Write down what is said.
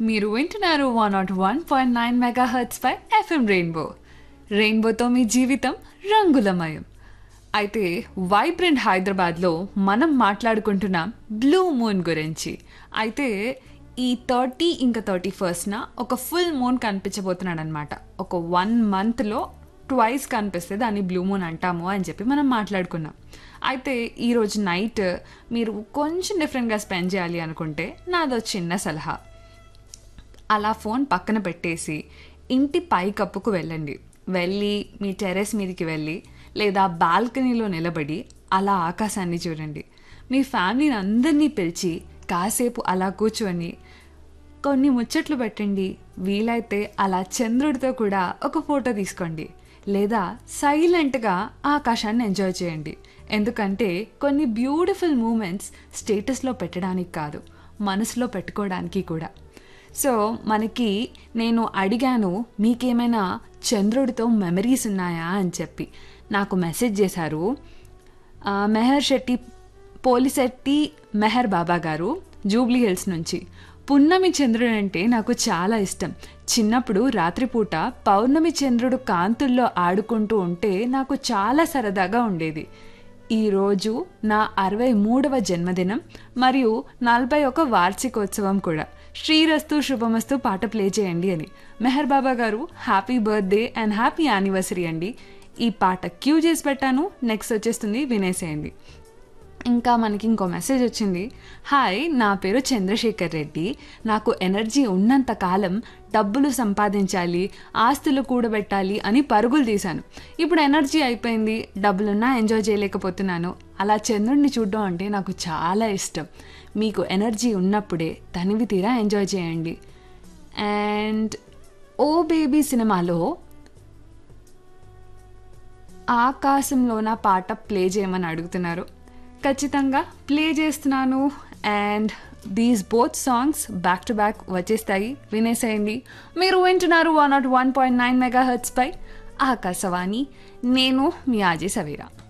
మీరు వింటున్నారు one nought one point nine megahertz పై ఎఫ్ఎం రెయిన్బో రెయిన్బోతో మీ జీవితం రంగులమయం అయితే వైబ్రెంట్ హైదరాబాద్లో మనం మాట్లాడుకుంటున్నాం బ్లూ మూన్ గురించి అయితే ఈ థర్టీ ఇంకా థర్టీ ఫస్ట్న ఒక ఫుల్ మూన్ కనిపించబోతున్నాడు అనమాట ఒక వన్ మంత్లో ట్వైస్ కనిపిస్తే దాన్ని బ్లూ మూన్ అంటాము అని చెప్పి మనం మాట్లాడుకున్నాం అయితే ఈరోజు నైట్ మీరు కొంచెం డిఫరెంట్గా స్పెండ్ చేయాలి అనుకుంటే నాదో చిన్న సలహా అలా ఫోన్ పక్కన పెట్టేసి ఇంటి పైకప్పుకు వెళ్ళండి వెళ్ళి మీ టెర్రస్ మీదకి వెళ్ళి లేదా బాల్కనీలో నిలబడి అలా ఆకాశాన్ని చూడండి మీ ఫ్యామిలీని అందరినీ పిలిచి కాసేపు అలా కూర్చొని కొన్ని ముచ్చట్లు పెట్టండి వీలైతే అలా చంద్రుడితో కూడా ఒక ఫోటో తీసుకోండి లేదా సైలెంట్గా ఆకాశాన్ని ఎంజాయ్ చేయండి ఎందుకంటే కొన్ని బ్యూటిఫుల్ మూమెంట్స్ స్టేటస్లో పెట్టడానికి కాదు మనసులో పెట్టుకోవడానికి కూడా సో మనకి నేను అడిగాను మీకేమైనా చంద్రుడితో మెమరీస్ ఉన్నాయా అని చెప్పి నాకు మెసేజ్ చేశారు ఆ, మెహర్ శెట్టి పోలిశెట్టి మెహర్ బాబా గారు జూబ్లీ హిల్స్ నుంచి పున్నమి చంద్రుడు అంటే నాకు చాలా ఇష్టం చిన్నప్పుడు రాత్రిపూట పౌర్ణమి చంద్రుడు కాంతుల్లో ఆడుకుంటూ ఉంటే నాకు చాలా సరదాగా ఉండేది ఈరోజు నా అరవై మూడవ జన్మదినం మరియు నలభై ఒక వార్షికోత్సవం కూడా శ్రీరస్తు శుభమస్తు పాట ప్లే చేయండి అని Meher Baba garu happy birthday and happy anniversary అండి ఈ పాట క్యూ చేసి పెట్టాను నెక్స్ట్ వచ్చేస్తుంది వినేసేయండి ఇంకా మనకి ఇంకో మెసేజ్ వచ్చింది హాయ్ నా పేరు చంద్రశేఖర్ రెడ్డి నాకు ఎనర్జీ ఉన్నంత కాలం డబ్బులు సంపాదించాలి ఆస్తులు కూడబెట్టాలి అని పరుగులు తీశాను ఇప్పుడు ఎనర్జీ అయిపోయింది డబ్బులున్నా ఎంజాయ్ చేయలేకపోతున్నాను అలా చంద్రుడిని చూడడం అంటే నాకు చాలా ఇష్టం మీకు ఎనర్జీ ఉన్నప్పుడే తనివి తీరా ఎంజాయ్ చేయండి అండ్ ఓ బేబీ సినిమాలో ఆకాశంలో నా పాట ప్లే చేయమని అడుగుతున్నారు ఖచ్చితంగా ప్లే చేస్తున్నాను and these both songs back to back వచ్చేస్తాయి వినేసేయండి మీరు వింటున్నారు one nought one point nine megahertz పై ఆకాశవాణి నేను మీ ఆజే సవేరా